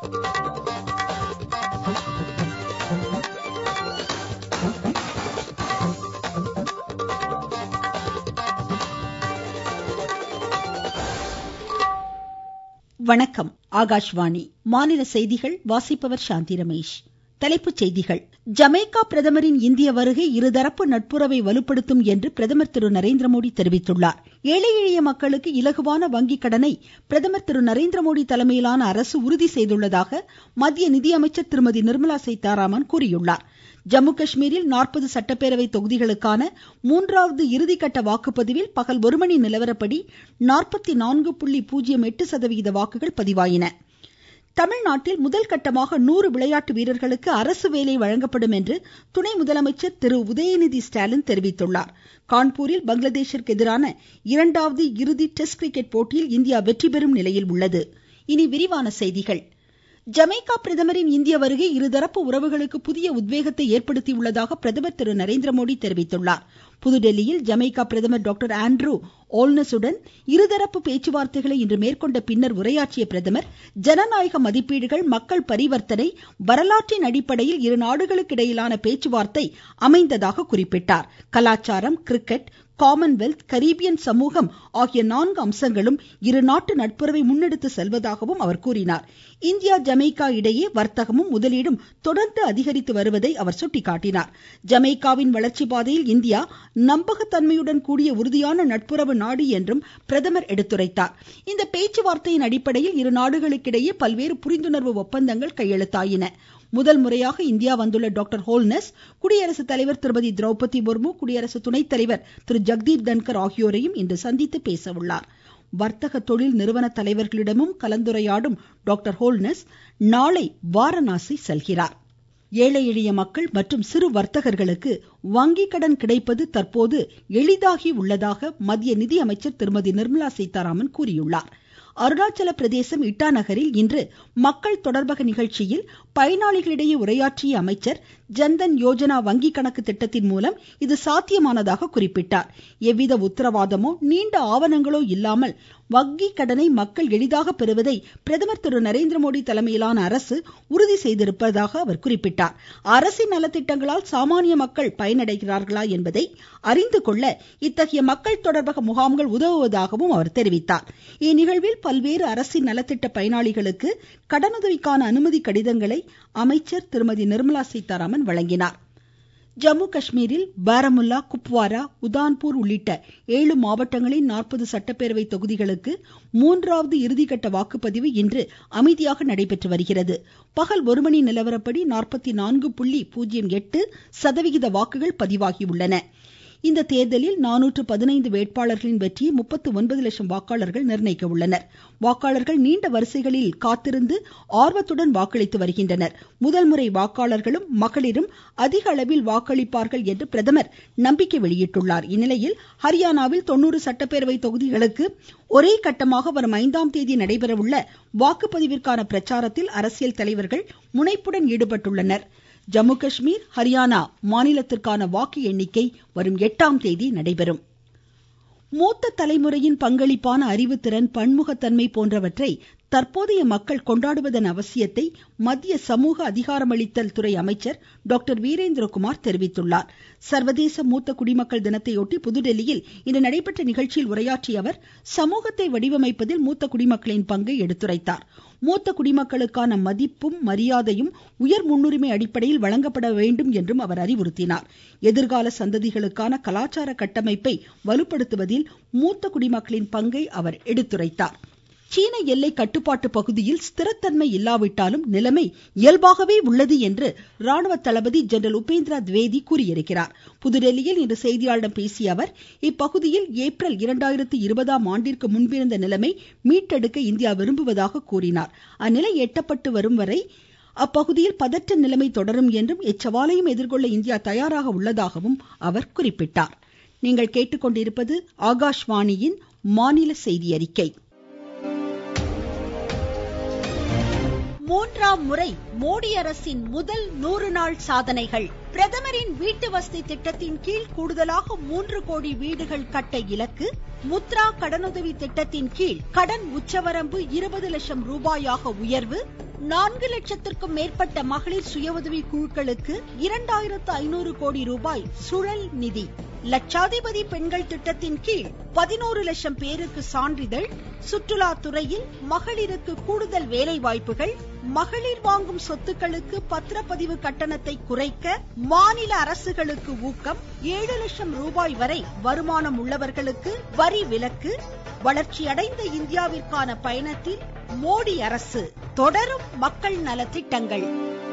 வணக்கம் ஆகாஷ்வாணி மாநில செய்திகள் வாசிப்பவர் சாந்தி ரமேஷ் தலைப்புச் செய்திகள் ஜமைக்கா பிரதமரின் இந்திய வருகை இருதரப்பு நட்புறவை வலுப்படுத்தும் என்று பிரதமர் திரு நரேந்திரமோடி தெரிவித்துள்ளார் ஏழை எளிய மக்களுக்கு இலகுவான வங்கி கடனை பிரதமர் திரு நரேந்திரமோடி தலைமையிலான அரசு உறுதி செய்துள்ளதாக மத்திய நிதியமைச்சர் திருமதி நிர்மலா சீதாராமன் கூறியுள்ளார் ஜம்மு காஷ்மீரில் நாற்பது சட்டப்பேரவை தொகுதிகளுக்கான மூன்றாவது இறுதிக்கட்ட வாக்குப்பதிவில் பகல் ஒரு மணி நிலவரப்படி நாற்பத்தி நான்கு புள்ளி பூஜ்ஜியம் எட்டு சதவிகித வாக்குகள் பதிவாயின தமிழ்நாட்டில் முதல் கட்டமாக நூறு விளையாட்டு வீரர்களுக்கு அரசு வேலை வழங்கப்படும் என்று துணை முதலமைச்சர் திரு உதயநிதி ஸ்டாலின் தெரிவித்துள்ளார் கான்பூரில் பங்களாதேஷிற்கு எதிரான இரண்டாவது இறுதி டெஸ்ட் கிரிக்கெட் போட்டியில் இந்தியா வெற்றி பெறும் நிலையில் உள்ளது இனி விரிவான செய்திகள் ஜமைக்கா பிரதமரின் இந்திய வருகை இருதரப்பு உறவுகளுக்கு புதிய உத்வேகத்தை ஏற்படுத்தியுள்ளதாக பிரதமர் திரு நரேந்திரமோடி தெரிவித்துள்ளார் புதுதில்லியில் ஜமைக்கா பிரதமர் டாக்டர் ஆண்ட்ரூ ஓல்னஸுடன் இருதரப்பு பேச்சுவார்த்தைகளை இன்று மேற்கொண்ட பின்னர் உரையாற்றிய பிரதமர் ஜனநாயக மதிப்பீடுகள் மக்கள் பரிவர்த்தனை வரலாற்றின் அடிப்படையில் இரு நாடுகளுக்கு இடையிலான பேச்சுவார்த்தை அமைந்ததாக குறிப்பிட்டார் கலாச்சாரம் கிரிக்கெட் காமன்வெல்த் கரீபியன் சமூகம் ஆகிய நான்கு அம்சங்களும் இரு நாட்டு நட்புறவை முன்னெடுத்து செல்வதாகவும் அவர் கூறினார் இந்தியா ஜமைக்கா இடையே வர்த்தகமும் முதலீடும் தொடர்ந்து அதிகரித்து வருவதை அவர் சுட்டிக்காட்டினார் ஜமைக்காவின் வளர்ச்சி பாதையில் இந்தியா நம்பகத்தன்மையுடன் கூடிய உறுதியான நட்புறவு நாடு என்றும் பிரதமர் எடுத்துரைத்தார் இந்த பேச்சுவார்த்தையின் அடிப்படையில் இரு நாடுகளுக்கிடையே பல்வேறு புரிந்துணர்வு ஒப்பந்தங்கள் கையெழுத்தாயின முதல் முறையாக இந்தியா வந்துள்ள டாக்டர் ஹோல்னஸ் குடியரசுத் தலைவர் திருமதி திரௌபதி முர்மு குடியரசு துணைத் தலைவர் திரு ஜெக்தீப் தன்கர் ஆகியோரையும் இன்று சந்தித்து பேச உள்ளார் வர்த்தக தொழில் நிறுவன தலைவர்களிடமும் கலந்துரையாடும் டாக்டர் ஹோல்னஸ் நாளை வாரணாசி செல்கிறார் ஏழை எளிய மக்கள் மற்றும் சிறு வர்த்தகர்களுக்கு வங்கி கடன் கிடைப்பது தற்போது எளிதாகி உள்ளதாக மத்திய நிதியமைச்சர் திருமதி நிர்மலா சீதாராமன் கூறியுள்ளார் அருணாச்சல பிரதேசம் இட்டா நகரில் இன்று மக்கள் தொடர்பக நிகழ்ச்சியில் பயனாளிகளிடையே உரையாற்றிய அமைச்சர் ஜன்தன் யோஜனா வங்கி கணக்கு திட்டத்தின் மூலம் இது சாத்தியமானதாக குறிப்பிட்டார் எவ்வித உத்தரவாதமோ நீண்ட ஆவணங்களோ இல்லாமல் வங்கி கடனை மக்கள் எளிதாக பெறுவதை பிரதமர் திரு நரேந்திரமோடி தலைமையிலான அரசு உறுதி செய்திருப்பதாக அவர் குறிப்பிட்டார் அரசின் நலத்திட்டங்களால் சாமானிய மக்கள் பயனடைகிறார்களா என்பதை அறிந்து கொள்ள இத்தகைய மக்கள் தொடர்பக முகாம்கள் உதவுவதாகவும் அவர் தெரிவித்தார் இந்நிகழ்வில் பல்வேறு அரசின் நலத்திட்ட பயனாளிகளுக்கு கடனுதவிக்கான அனுமதி கடிதங்களை அமைச்சர் திருமதி நிர்மலா சீதாராமன் வழங்கினார் ஜம்மு காஷ்மீரில் பாரமுல்லா குப்வாரா உதான்பூர் உள்ளிட்ட ஏழு மாவட்டங்களின் நாற்பது சட்டப்பேரவை தொகுதிகளுக்கு மூன்றாவது இறுதிக்கட்ட வாக்குப்பதிவு இன்று அமைதியாக நடைபெற்று வருகிறது பகல் ஒரு மணி நிலவரப்படி நாற்பத்தி நான்கு புள்ளி பூஜ்ஜியம் எட்டு சதவிகித வாக்குகள் பதிவாகியுள்ளன இந்த தேர்தலில் நானூற்று பதினைந்து வேட்பாளர்களின் வெற்றியை முப்பத்து ஒன்பது லட்சம் வாக்காளர்கள் நிர்ணயிக்க உள்ளனர் வாக்காளர்கள் நீண்ட வரிசைகளில் காத்திருந்து ஆர்வத்துடன் வாக்களித்து வருகின்றனர் முதல் முறை வாக்காளர்களும் மகளிரும் அதிக அளவில் வாக்களிப்பார்கள் என்று பிரதமர் நம்பிக்கை வெளியிட்டுள்ளார் இந்நிலையில் ஹரியானாவில் தொண்ணூறு சட்டப்பேரவை தொகுதிகளுக்கு ஒரே கட்டமாக வரும் ஐந்தாம் தேதி நடைபெறவுள்ள வாக்குப்பதிவிற்கான பிரச்சாரத்தில் அரசியல் தலைவர்கள் முனைப்புடன் ஈடுபட்டுள்ளனர் ஜம்மு காஷ்மீர் ஹரியானா மாநிலத்திற்கான வாக்கு எண்ணிக்கை வரும் எட்டாம் தேதி நடைபெறும் மூத்த தலைமுறையின் பங்களிப்பான அறிவுத்திறன் பன்முகத்தன்மை போன்றவற்றை தற்போதைய மக்கள் கொண்டாடுவதன் அவசியத்தை மத்திய சமூக அதிகாரமளித்தல் துறை அமைச்சர் டாக்டர் வீரேந்திரகுமார் தெரிவித்துள்ளார் சர்வதேச மூத்த குடிமக்கள் தினத்தையொட்டி புதுதில்லியில் இன்று நடைபெற்ற நிகழ்ச்சியில் உரையாற்றிய அவர் சமூகத்தை வடிவமைப்பதில் மூத்த குடிமக்களின் பங்கை எடுத்துரைத்தார் மூத்த குடிமக்களுக்கான மதிப்பும் மரியாதையும் உயர் முன்னுரிமை அடிப்படையில் வழங்கப்பட வேண்டும் என்றும் அவர் அறிவுறுத்தினார் எதிர்கால சந்ததிகளுக்கான கலாச்சார கட்டமைப்பை வலுப்படுத்துவதில் மூத்த குடிமக்களின் பங்கை அவர் எடுத்துரைத்தார் சீன எல்லை கட்டுப்பாட்டு பகுதியில் ஸ்திரத்தன்மை இல்லாவிட்டாலும் நிலைமை இயல்பாகவே உள்ளது என்று ராணுவ தளபதி ஜெனரல் உபேந்திரா திவேதி கூறியிருக்கிறார் புதுடெல்லியில் இன்று செய்தியாளர்களிடம் பேசிய அவர் இப்பகுதியில் ஏப்ரல் இரண்டாயிரத்தி இருபதாம் ஆண்டிற்கு முன்பிருந்த நிலைமை மீட்டெடுக்க இந்தியா விரும்புவதாக கூறினார் அந்நிலை எட்டப்பட்டு வரும் வரை அப்பகுதியில் பதற்ற நிலைமை தொடரும் என்றும் எச்சவாலையும் எதிர்கொள்ள இந்தியா தயாராக உள்ளதாகவும் அவர் குறிப்பிட்டார் நீங்கள் கேட்டுக்கொண்டிருப்பது ஆகாஷ்வாணியின் மாநில செய்தி அறிக்கை மூன்றாம் முறை மோடி அரசின் முதல் நூறு நாள் சாதனைகள் பிரதமரின் வீட்டு வசதி திட்டத்தின் கீழ் கூடுதலாக மூன்று கோடி வீடுகள் கட்ட இலக்கு முத்ரா கடனுதவி திட்டத்தின் கீழ் கடன் உச்சவரம்பு இருபது லட்சம் ரூபாயாக உயர்வு நான்கு லட்சத்திற்கும் மேற்பட்ட மகளிர் சுய உதவி குழுக்களுக்கு இரண்டாயிரத்து ஐநூறு கோடி ரூபாய் சுழல் நிதி லட்சாதிபதி பெண்கள் திட்டத்தின் கீழ் பதினோரு லட்சம் பேருக்கு சான்றிதழ் சுற்றுலா துறையில் மகளிருக்கு கூடுதல் வேலை வாய்ப்புகள் மகளிர் வாங்கும் சொத்துக்களுக்கு பத்திரப்பதிவு கட்டணத்தை குறைக்க மாநில அரசுகளுக்கு ஊக்கம் ஏழு லட்சம் ரூபாய் வரை வருமானம் உள்ளவர்களுக்கு வரி விலக்கு வளர்ச்சியடைந்த இந்தியாவிற்கான பயணத்தில் மோடி அரசு தொடரும் மக்கள் நலத்திட்டங்கள்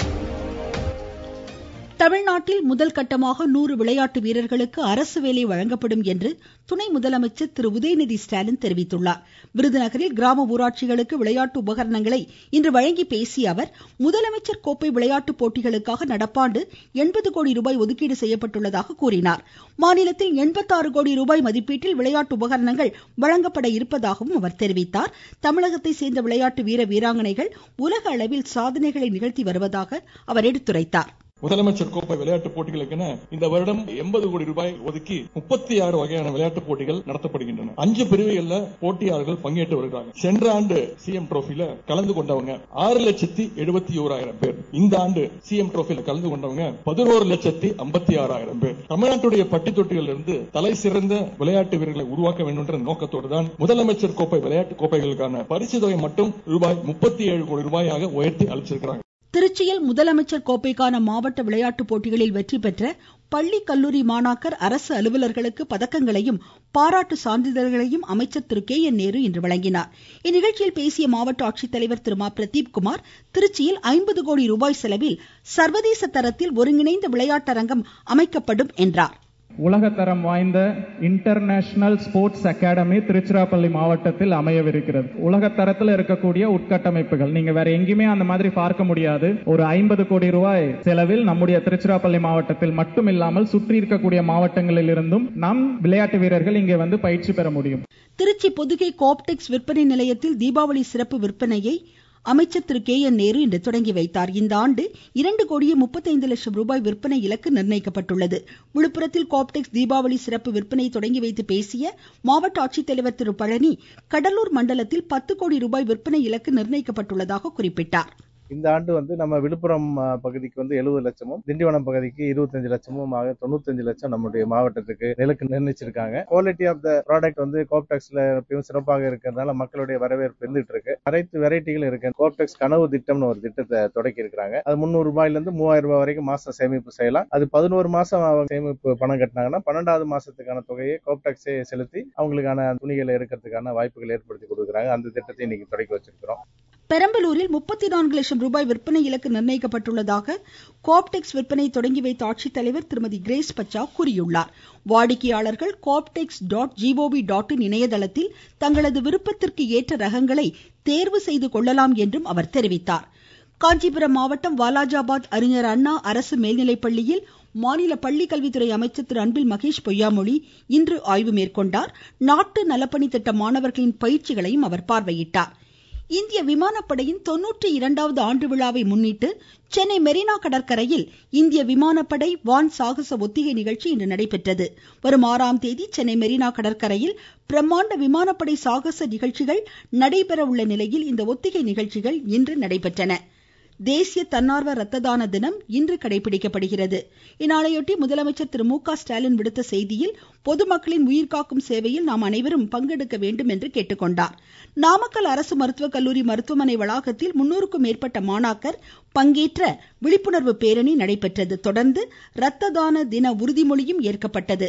தமிழ்நாட்டில் முதல் கட்டமாக நூறு விளையாட்டு வீரர்களுக்கு அரசு வேலை வழங்கப்படும் என்று துணை முதலமைச்சர் திரு உதயநிதி ஸ்டாலின் தெரிவித்துள்ளார் விருதுநகரில் கிராம ஊராட்சிகளுக்கு விளையாட்டு உபகரணங்களை இன்று வழங்கி பேசிய அவர் முதலமைச்சர் கோப்பை விளையாட்டு போட்டிகளுக்காக நடப்பாண்டு எண்பது கோடி ரூபாய் ஒதுக்கீடு செய்யப்பட்டுள்ளதாக கூறினார் மாநிலத்தில் எண்பத்தாறு கோடி ரூபாய் மதிப்பீட்டில் விளையாட்டு உபகரணங்கள் வழங்கப்பட இருப்பதாகவும் அவர் தெரிவித்தார் தமிழகத்தை சேர்ந்த விளையாட்டு வீர வீராங்கனைகள் உலக அளவில் சாதனைகளை நிகழ்த்தி வருவதாக அவர் எடுத்துரைத்தார் முதலமைச்சர் கோப்பை விளையாட்டு போட்டிகளுக்கென இந்த வருடம் எண்பது கோடி ரூபாய் ஒதுக்கி முப்பத்தி ஆறு வகையான விளையாட்டு போட்டிகள் நடத்தப்படுகின்றன அஞ்சு பிரிவுகள்ல போட்டியாளர்கள் பங்கேற்று வருகிறாங்க சென்ற ஆண்டு சிஎம் டிரோபில கலந்து கொண்டவங்க ஆறு லட்சத்தி எழுபத்தி ஓராயிரம் பேர் இந்த ஆண்டு சிஎம் டிரோபில கலந்து கொண்டவங்க பதினோரு லட்சத்தி ஐம்பத்தி ஆறாயிரம் பேர் தமிழ்நாட்டுடைய பட்டி தொட்டிகள் இருந்து தலை சிறந்த விளையாட்டு வீரர்களை உருவாக்க வேண்டும் என்ற நோக்கத்தோடு தான் முதலமைச்சர் கோப்பை விளையாட்டு கோப்பைகளுக்கான பரிசு தொகை மட்டும் ரூபாய் முப்பத்தி ஏழு கோடி ரூபாயாக உயர்த்தி அளிச்சிருக்கிறாங்க திருச்சியில் முதலமைச்சர் கோப்பைக்கான மாவட்ட விளையாட்டுப் போட்டிகளில் வெற்றி பெற்ற பள்ளி கல்லூரி மாணாக்கர் அரசு அலுவலர்களுக்கு பதக்கங்களையும் பாராட்டு சான்றிதழ்களையும் அமைச்சர் திரு கே என் நேரு இன்று வழங்கினார் இந்நிகழ்ச்சியில் பேசிய மாவட்ட ஆட்சித்தலைவர் திரு மா பிரதீப் குமார் திருச்சியில் ஐம்பது கோடி ரூபாய் செலவில் சர்வதேச தரத்தில் ஒருங்கிணைந்த விளையாட்டரங்கம் அமைக்கப்படும் என்றார் உலகத்தரம் வாய்ந்த இன்டர்நேஷனல் ஸ்போர்ட்ஸ் அகாடமி திருச்சிராப்பள்ளி மாவட்டத்தில் அமையவிருக்கிறது உலகத்தரத்தில் இருக்கக்கூடிய உட்கட்டமைப்புகள் நீங்க வேற எங்கேயுமே அந்த மாதிரி பார்க்க முடியாது ஒரு ஐம்பது கோடி ரூபாய் செலவில் நம்முடைய திருச்சிராப்பள்ளி மாவட்டத்தில் மட்டும் இல்லாமல் சுற்றி இருக்கக்கூடிய மாவட்டங்களில் இருந்தும் நம் விளையாட்டு வீரர்கள் இங்கே வந்து பயிற்சி பெற முடியும் திருச்சி பொதுகை கோப்டெக்ஸ் விற்பனை நிலையத்தில் தீபாவளி சிறப்பு விற்பனையை அமைச்சர் திரு கே என் நேரு இன்று தொடங்கி வைத்தார் இந்த ஆண்டு இரண்டு கோடியே முப்பத்தைந்து லட்சம் ரூபாய் விற்பனை இலக்கு நிர்ணயிக்கப்பட்டுள்ளது விழுப்புரத்தில் கோப்டெக்ஸ் தீபாவளி சிறப்பு விற்பனையை தொடங்கி வைத்து பேசிய மாவட்ட ஆட்சித்தலைவர் திரு பழனி கடலூர் மண்டலத்தில் பத்து கோடி ரூபாய் விற்பனை இலக்கு நிர்ணயிக்கப்பட்டுள்ளதாக குறிப்பிட்டார் இந்த ஆண்டு வந்து நம்ம விழுப்புரம் பகுதிக்கு வந்து எழுபது லட்சமும் திண்டிவனம் பகுதிக்கு இருபத்தஞ்சு லட்சமும் ஆக தொண்ணூத்தஞ்சு லட்சம் நம்முடைய மாவட்டத்துக்கு இலக்கு நிர்ணயிச்சிருக்காங்க குவாலிட்டி ஆஃப் த ப்ராடக்ட் வந்து கோப்டெக்ஸ்ல எப்பயும் சிறப்பாக இருக்கிறதுனால மக்களுடைய வரவேற்பு இருந்துட்டு இருக்கு அனைத்து வெரைட்டிகளும் இருக்கு கோப்டெக்ஸ் கனவு திட்டம்னு ஒரு திட்டத்தை தொடக்கி இருக்கிறாங்க அது முந்நூறு ரூபாயில இருந்து மூவாயிரம் ரூபாய் வரைக்கும் மாசம் சேமிப்பு செய்யலாம் அது பதினோரு மாசம் சேமிப்பு பணம் கட்டினாங்கன்னா பன்னெண்டாவது மாசத்துக்கான தொகையை கோப்டெக்ஸே செலுத்தி அவங்களுக்கான துணிகளை எடுக்கிறதுக்கான வாய்ப்புகள் ஏற்படுத்தி கொடுக்குறாங்க அந்த திட்டத்தை இன்னைக்கு தொடக்கி வச்சிருக்கிறோம் பெரம்பலூரில் முப்பத்தி நான்கு லட்சம் ரூபாய் விற்பனை இலக்கு நிர்ணயிக்கப்பட்டுள்ளதாக கோப்டெக்ஸ் விற்பனை தொடங்கி வைத்த ஆட்சித்தலைவர் திருமதி கிரேஸ் பச்சா கூறியுள்ளார் வாடிக்கையாளர்கள் Co-optex dot G O V dot in இணையதளத்தில் தங்களது விருப்பத்திற்கு ஏற்ற ரகங்களை தேர்வு செய்து கொள்ளலாம் என்றும் அவர் தெரிவித்தார் காஞ்சிபுரம் மாவட்டம் வாலாஜாபாத் அறிஞர் அண்ணா அரசு மேல்நிலைப்பள்ளியில் மாநில பள்ளிக்கல்வித்துறை அமைச்சர் திரு அன்பில் மகேஷ் பொய்யாமொழி இன்று ஆய்வு மேற்கொண்டார் நாட்டு நலப்பணி திட்ட மாணவர்களின் பயிற்சிகளையும் அவர் பார்வையிட்டார் இந்திய விமானப்படையின் தொன்னூற்றி இரண்டாவது ஆண்டு விழாவை முன்னிட்டு சென்னை மெரினா கடற்கரையில் இந்திய விமானப்படை வான் சாகச ஒத்திகை நிகழ்ச்சி இன்று நடைபெற்றது வரும் ஆறாம் தேதி சென்னை மெரினா கடற்கரையில் பிரம்மாண்ட விமானப்படை சாகச நிகழ்ச்சிகள் நடைபெற உள்ள நிலையில் இந்த ஒத்திகை நிகழ்ச்சிகள் இன்று நடைபெற்றன தேசிய தன்னார்வ ரத்த தான தினம் இன்று கடைபிடிக்கப்படுகிறது இந்நாளையொட்டி முதலமைச்சர் திரு மு க ஸ்டாலின் விடுத்த செய்தியில் பொதுமக்களின் உயிர்காக்கும் சேவையில் நாம் அனைவரும் பங்கெடுக்க வேண்டும் என்று கேட்டுக்கொண்டார் நாமக்கல் அரசு மருத்துவக் கல்லூரி மருத்துவமனை வளாகத்தில் முன்னூறுக்கும் மேற்பட்ட மாணாக்கர் பங்கேற்ற விழிப்புணர்வு பேரணி நடைபெற்றது தொடர்ந்து ரத்த தான தின உறுதிமொழியும் ஏற்கப்பட்டது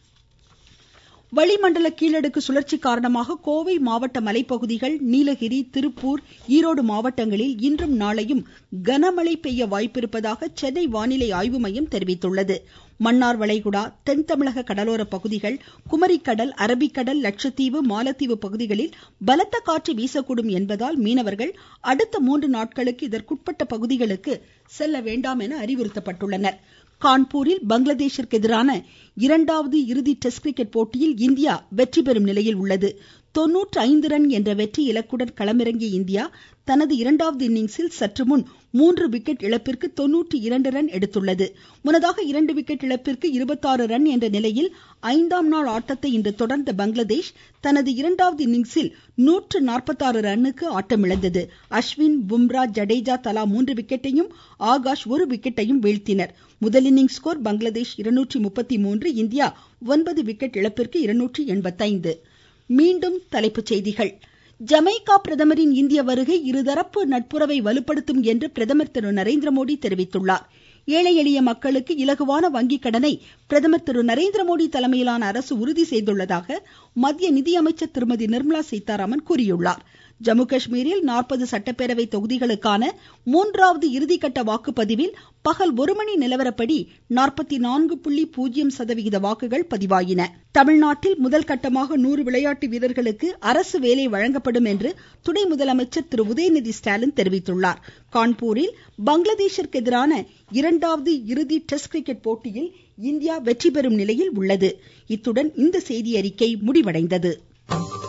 வளிமண்டல கீழடுக்கு சுழற்சி காரணமாக கோவை மாவட்ட மலைப்பகுதிகள் நீலகிரி திருப்பூர் ஈரோடு மாவட்டங்களில் இன்றும் நாளையும் கனமழை பெய்ய வாய்ப்பிருப்பதாக சென்னை வானிலை ஆய்வு மையம் தெரிவித்துள்ளது மன்னார் வளைகுடா தென் தமிழக கடலோர பகுதிகள் குமரிக்கடல் அரபிக்கடல் லட்சத்தீவு மாலத்தீவு பகுதிகளில் பலத்த காற்று வீசக்கூடும் என்பதால் மீனவர்கள் அடுத்த மூன்று நாட்களுக்கு இதற்குட்பட்ட பகுதிகளுக்கு செல்ல வேண்டாம் என அறிவுறுத்தப்பட்டுள்ளனர் கான்பூரில் பங்களாதேஷிற்கு எதிரான இரண்டாவது இறுதி டெஸ்ட் கிரிக்கெட் போட்டியில் இந்தியா வெற்றி பெறும் நிலையில் உள்ளது தொன்னூற்று ஐந்து ரன் என்ற வெற்றி இலக்குடன் களமிறங்கிய இந்தியா தனது இரண்டாவது இன்னிங்ஸில் சற்று முன் மூன்று விக்கெட் இழப்பிற்கு தொன்னூற்றி இரண்டு ரன் எடுத்துள்ளது முன்னதாக இரண்டு விக்கெட் இழப்பிற்கு இருபத்தாறு ரன் என்ற நிலையில் ஐந்தாம் நாள் ஆட்டத்தை இன்று தொடர்ந்த பங்களாதேஷ் தனது இரண்டாவது இன்னிங்ஸில் நூற்று நாற்பத்தாறு ரன்னுக்கு ஆட்டமிழந்தது அஸ்வின் பும்ரா ஜடேஜா தலா மூன்று விக்கெட்டையும் ஆகாஷ் ஒரு விக்கெட்டையும் வீழ்த்தினர் முதல் இன்னிங்ஸ் ஸ்கோர் பங்களாதேஷ் இருநூற்றி முப்பத்தி மூன்று இந்தியா ஒன்பது விக்கெட் இழப்பிற்கு இருநூற்றி எண்பத்தைந்து மீண்டும் தலைப்புச் செய்திகள் ஜமைக்கா பிரதமரின் இந்திய வருகை இருதரப்பு நட்புறவை வலுப்படுத்தும் என்று பிரதமர் திரு நரேந்திரமோடி தெரிவித்துள்ளார் ஏழை எளிய மக்களுக்கு இலகுவான வங்கி கடனை பிரதமர் திரு நரேந்திரமோடி தலைமையிலான அரசு உறுதி செய்துள்ளதாக மத்திய நிதியமைச்சர் திருமதி நிர்மலா சீதாராமன் கூறியுள்ளார் ஜம்மு காஷ்மீரில் நாற்பது சட்டப்பேரவை தொகுதிகளுக்கான மூன்றாவது இறுதிக்கட்ட வாக்குப்பதிவில் பகல் ஒரு மணி நிலவரப்படி நாற்பத்தி நான்கு புள்ளி பூஜ்ஜியம் சதவிகித வாக்குகள் பதிவாயின தமிழ்நாட்டில் முதல் கட்டமாக நூறு விளையாட்டு வீரர்களுக்கு அரசு வேலை வழங்கப்படும் என்று துணை முதலமைச்சர் திரு உதயநிதி ஸ்டாலின் தெரிவித்துள்ளார் கான்பூரில் பங்களாதேஷிற்கு எதிரான இரண்டாவது இறுதி டெஸ்ட் கிரிக்கெட் போட்டியில் இந்தியா வெற்றி பெறும் நிலையில் உள்ளது இத்துடன் இந்த செய்தியறிக்கை முடிவடைந்தது